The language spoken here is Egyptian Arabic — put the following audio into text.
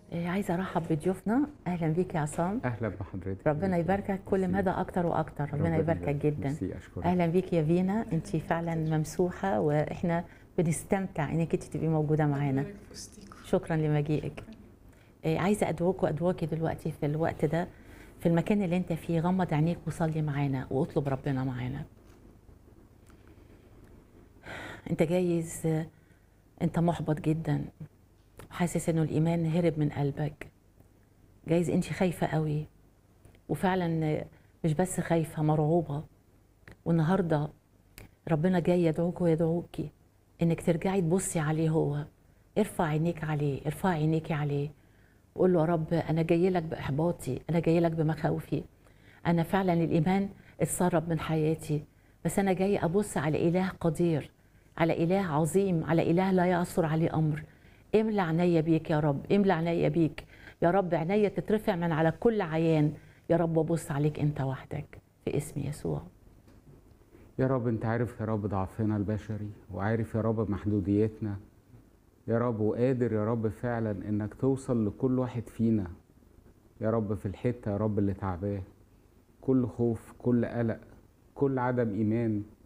إيه، عايزه ارحب بضيوفنا اهلا بيك يا عصام اهلا بحضرتك ربنا يباركك كل ميرسي. مدى اكتر واكتر ربنا يباركك جدا ميرسي اشكرك اهلا بيك يا فينا انت فعلا ممسوحه واحنا بنستمتع انك انت تبقي موجوده معانا شكرا لمجيئك إيه، عايزه ادعوك وادعوكي دلوقتي في الوقت ده في المكان اللي انت فيه غمض عينيك وصلي معانا واطلب ربنا معانا انت جايز آه، انت محبط جدا وحاسس انه الايمان هرب من قلبك جايز انت خايفه قوي وفعلا آه، مش بس خايفه مرعوبه والنهارده ربنا جاي يدعوك ويدعوكي انك ترجعي تبصي عليه هو ارفع عينيك عليه ارفع عينيكي عليه وقول له يا رب انا جاي لك باحباطي انا جاي لك بمخاوفي انا فعلا الايمان اتسرب من حياتي بس انا جاي ابص على اله قدير على اله عظيم على اله لا يعثر عليه امر املى عينيا بيك يا رب املى عينيا بيك يا رب عينيا تترفع من على كل عيان يا رب وابص عليك انت وحدك في اسم يسوع يا رب انت عارف يا رب ضعفنا البشري وعارف يا رب محدوديتنا يا رب وقادر يا رب فعلا انك توصل لكل واحد فينا يا رب في الحته يا رب اللي تعباه كل خوف كل قلق كل عدم ايمان